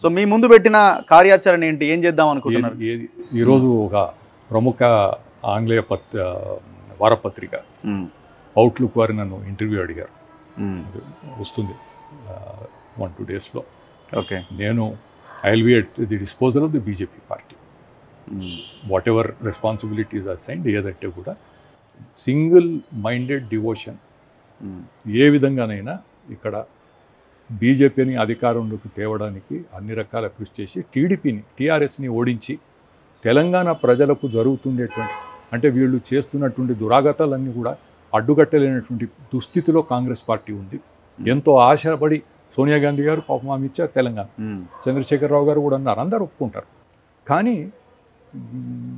So మీ ముందు పెట్టిన కార్యాచరణ ఏంటి ఏం చేద్దాం అనుకుంటున్నారు ఏది ఏది ఈరోజు ఒక ప్రముఖ ఆంగ్లేయ పత్ వారపత్రిక ఉమ్, అవుట్లుక్ వారు నన్ను ఇంటర్వ్యూ అడిగారు ఉమ్, అది వస్తుంది వన్ టూ డేస్లో ఓకే నేను I will be at the disposal of the BJP party um, whatever responsibilities assigned ఏదంటే కూడా సింగిల్ మైండెడ్ డివోషన్ ఉమ్, ఏ విధంగానైనా ఇక్కడ బీజేపీని అధికారంలోకి తేవడానికి అన్ని రకాల కృషి చేసి టీడీపీని టీఆర్ఎస్ని ఓడించి తెలంగాణ ప్రజలకు జరుగుతుండేటువంటి అంటే వీళ్ళు చేస్తున్నటువంటి దురాగతాలన్నీ కూడా అడ్డుకట్టలేనటువంటి దుస్థితిలో కాంగ్రెస్ పార్టీ ఉంది ఎంతో ఆశపడి సోనియా గాంధీ గారు పాపం ఆమె ఇచ్చారు తెలంగాణ ఉమ్, చంద్రశేఖరరావు గారు కూడా అన్నారు అందరూ ఒప్పుకుంటారు కానీ మ్,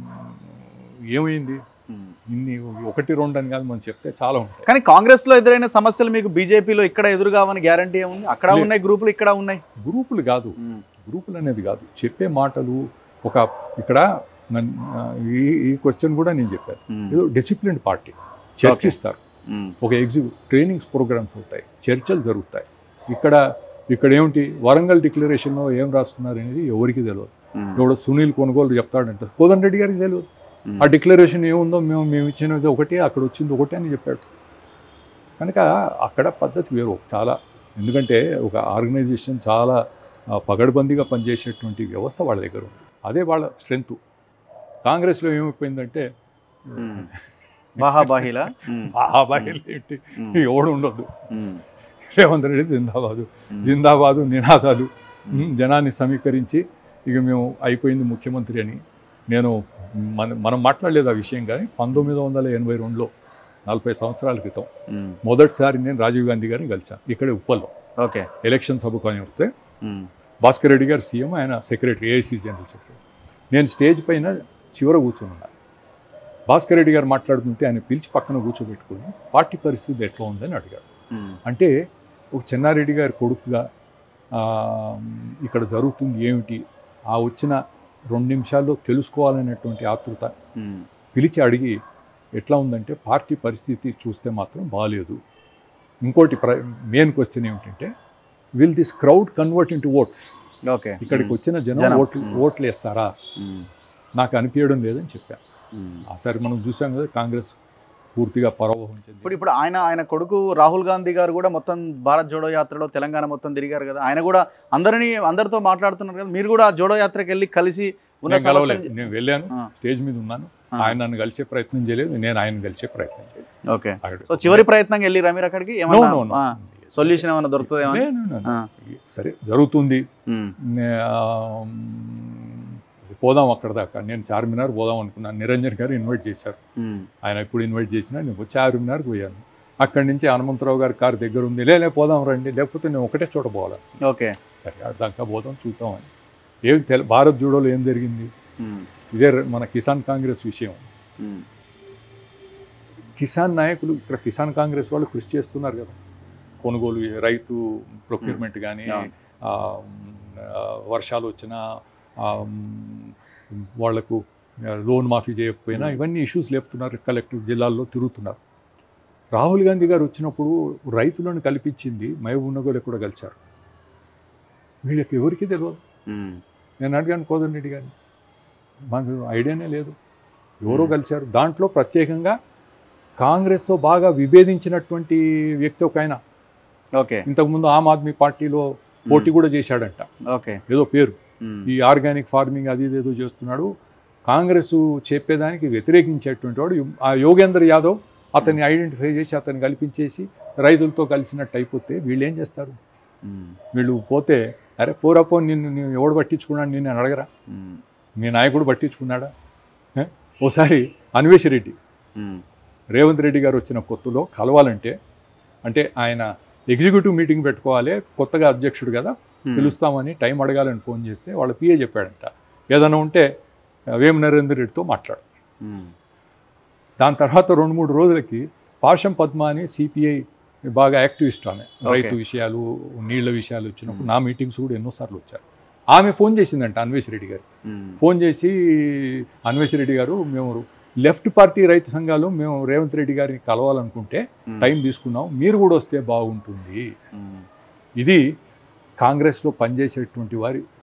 ఏమైంది ఉమ్. ఇన్ని ఒకటి రెండు అని కాదు మనం చెప్తే చాలా ఉంటాయి కానీ కాంగ్రెస్ లో ఎదురైన సమస్యలు మీకు బీజేపీలో ఇక్కడ ఎదురుగావని గ్యారంటీ ఏముంది అక్కడ లేదు. ఉన్నాయి గ్రూపులు ఇక్కడ ఉన్నాయి గ్రూపులు కాదు ఉమ్, గ్రూపులు అనేది కాదు చెప్పే మాటలు ఒక ఇక్కడ నన్- ఆ, ఈ ఈ క్వశ్చన్ కూడా నేను చెప్పాను ఉమ్, ఏదో డిసిప్లిన్ పార్టీ చర్చిస్తారు ఉమ్, ఒక ఎగ్జిక్యూ ట్రైనింగ్స్ ప్రోగ్రామ్స్ అవుతాయి చర్చలు జరుగుతాయి ఇక్కడ ఇక్కడ ఏమిటి వరంగల్ డిక్లరేషన్లో ఏం రాస్తున్నారు అనేది ఎవరికి తెలియదు ఉమ్, ఎవడో సునీల్ కొనుగోలు చెప్తాడంట కోదండ రెడ్డి గారికి తెలియదు ఉమ్, ఆ డిక్లరేషన్ ఏముందో మేము మేము ఇచ్చినది ఒకటి అక్కడ వచ్చింది ఒకటి అని చెప్పాడు కనుక అక్కడ పద్ధతి వేరు చాలా ఎందుకంటే ఒక ఆర్గనైజేషన్ చాలా ఆ, పగడ్బందీగా పనిచేసేటువంటి వ్యవస్థ వాళ్ళ దగ్గర ఉంది అదే వాళ్ళ స్ట్రెంగ్త్ కాంగ్రెస్లో ఏమైపోయిందంటే ఉమ్. బాహాబాహిలా ఉమ్, బాబాయిలు ఏంటి ఉమ్, ఎవడు ఉండొద్దు ఉమ్, రేవంత్ రెడ్డి జిందాబాదు ఉమ్. జిందాబాదు నినాదాలు ఉమ్, జనాన్ని సమీకరించి ఇక మేము అయిపోయింది ముఖ్యమంత్రి అని నేను మన మనం మాట్లాడలేదు ఆ విషయం కానీ పంతొమ్మిది వందల ఎనభై రెండులో నలభై సంవత్సరాల క్రితం ఉమ్, మొదటిసారి నేను రాజీవ్ గాంధీ గారిని కలిశాను ఇక్కడే ఉప్పల్లో ఓకే ఎలక్షన్ సభకు అని వస్తే ఉమ్, భాస్కర్ రెడ్డి గారు సీఎం ఆయన సెక్రటరీ ఏఐసీ జనరల్ సెక్రటరీ నేను స్టేజ్ పైన చివర కూర్చొని ఉన్నాను భాస్కర్ రెడ్డి గారు మాట్లాడుతుంటే ఆయన పిలిచి పక్కన కూర్చోబెట్టుకుని పార్టీ పరిస్థితి ఎట్లా ఉందని అడిగాడు ఉమ్, అంటే ఒక చెన్నారెడ్డి గారి కొడుకుగా ఆ, ఇక్కడ జరుగుతుంది ఏమిటి ఆ వచ్చిన రెండు నిమిషాల్లో తెలుసుకోవాలనేటువంటి ఆతృత ఉమ్, పిలిచి అడిగి ఎట్లా ఉందంటే పార్టీ పరిస్థితి చూస్తే మాత్రం బాగాలేదు ఇంకోటి ప్ర మెయిన్ క్వశ్చన్ ఏమిటంటే will this crowd convert into votes okay ఇక్కడికి వచ్చిన జనం జనం. ఓట్లు మ్మ్. ఓట్లు వేస్తారా ఉమ్, నాకు అనిపించడం లేదని చెప్పాను ఉమ్. ఆ సరే మనం చూసాం కదా కాంగ్రెస్ పూర్తిగా పరాభవం చెంది ఇప్పుడు ఇప్పుడు ఆయన ఆయన కొడుకు రాహుల్ గాంధీ గారు కూడా మొత్తం భారత్ జోడో యాత్రలో తెలంగాణ మొత్తం తిరిగారు కదా ఆయన కూడా అందరినీ అందరితో మాట్లాడుతున్నారు కదా మీరు కూడా ఆ జోడో యాత్రకి వెళ్ళి కలిసి ఉన్న నేను కలవలేదు సమస్యలు నేను వెళ్ళాను ఆ. స్టేజ్ మీద ఉన్నాను ఆ. ఆయన నన్ను కలిసే ప్రయత్నం చేయలేదు నేను ఆయన కలిసే ప్రయత్నం చేయలేదు ఓకే అక్కడ- సో చివరి ప్రయత్నంగా వెళ్ళిరా మీరు అక్కడికి No, ఏమన్నా no, no. సొల్యూషన్ ఏమైనా దొరుకుతుందేమో లే, no, no, no. సరే జరుగుతుంది ఉమ్, నే- ఆ, మ్, పోదాం అక్కడ దాకా నేను చార్మినార్ పోదాం అనుకున్నాను నిరంజన్ గారు ఇన్వైట్ చేశారు ఉమ్, ఆయన ఎప్పుడు ఇన్వైట్ చేసినా నేను వచ్చి చార్మినార్కి పోయాను అక్కడి నుంచి హనుమంతరావు గారి కారు దగ్గర ఉంది లే లే, పోదాం రండి లేకపోతే నేను ఒకటే చోట పోవాలి ఓకే సరే అక్కడ దాకా పోదాం చూద్దామని ఏం తెల భారత్ జూడోలో ఏం జరిగింది ఉమ్, ఇదే ర- మన కిసాన్ కాంగ్రెస్ విషయం ఉమ్, కిసాన్ నాయకులు ఇక్కడ కిసాన్ కాంగ్రెస్ వాళ్ళు కృషి చేస్తున్నారు కదా కొనుగోలు రైతు ప్రొక్యూర్మెంట్ కానీ అవును. వర్షాలు వచ్చినా ఆ, మ్, వాళ్లకు లోన్ మాఫీ చేయకపోయినా ఇవన్నీ ఇష్యూస్ లేపుతున్నారు కలెక్టివ్ జిల్లాల్లో తిరుగుతున్నారు రాహుల్ గాంధీ గారు వచ్చినప్పుడు రైతులను కల్పించింది మహబూబ్నగర్లో కూడా కలిశారు వీళ్ళకి ఎవరికి తెలియదు ఉమ్, నేను అడిగాను కోదండ రెడ్డి గారిని మాకు ఐడియానే లేదు ఎవరో కలిశారు దాంట్లో ప్రత్యేకంగా కాంగ్రెస్తో బాగా విభేదించినటువంటి వ్యక్తి ఒక ఆయన ఓకే ఇంతకుముందు ఆమ్ ఆద్మీ పార్టీలో పోటీ కూడా చేశాడంట ఓకే ఏదో పేరు ఉమ్, ఈ ఆర్గానిక్ ఫార్మింగ్ అది ఇది ఏదో చేస్తున్నాడు కాంగ్రెస్ చెప్పేదానికి వ్యతిరేకించేటువంటి వాడు ఆ యోగేంద్ర యాదవ్ అతన్ని ఐడెంటిఫై చేసి అతన్ని కల్పించేసి రైతులతో కలిసినట్టు అయిపోతే వీళ్ళు ఏం చేస్తారు ఉమ్, వీళ్ళు పోతే అరే పోరాపో నిన్ను నేను ఎవడు పట్టించుకున్నాడు నిన్ను అని అడగరా ఉమ్, మీ నాయకుడు పట్టించుకున్నాడా ఏ? ఓసారి అన్వేష్ రెడ్డి ఉమ్, రేవంత్ రెడ్డి గారు వచ్చిన కొత్తలో కలవాలంటే అంటే ఆయన ఎగ్జిక్యూటివ్ మీటింగ్ పెట్టుకోవాలి కొత్తగా అధ్యక్షుడు కదా ఉమ్, పిలుస్తామని టైం అడగాలని ఫోన్ చేస్తే వాళ్ళ పిఏ చెప్పాడంట ఏదైనా ఉంటే వేమ నరేందర్ రెడ్డితో మాట్లాడు ఉమ్, దాని తర్వాత రెండు మూడు రోజులకి పాషం పద్మ అని సిపిఐ బాగా యాక్టివిస్ట్ ఆమె రైతు విషయాలు నీళ్ల విషయాలు వచ్చినప్పుడు నా మీటింగ్స్ కూడా ఎన్నోసార్లు వచ్చారు ఆమె ఫోన్ చేసిందంట అన్వేష్ రెడ్డి గారు ఉమ్, ఫోన్ చేసి అన్వేష్ రెడ్డి గారు మేము లెఫ్ట్ పార్టీ రైతు సంఘాలు మేము రేవంత్ రెడ్డి గారిని కలవాలనుకుంటే ఉమ్, టైం తీసుకున్నాం మీరు కూడా వస్తే బాగుంటుంది ఉమ్, ఇది కాంగ్రెస్లో పనిచేసేటువంటి వారి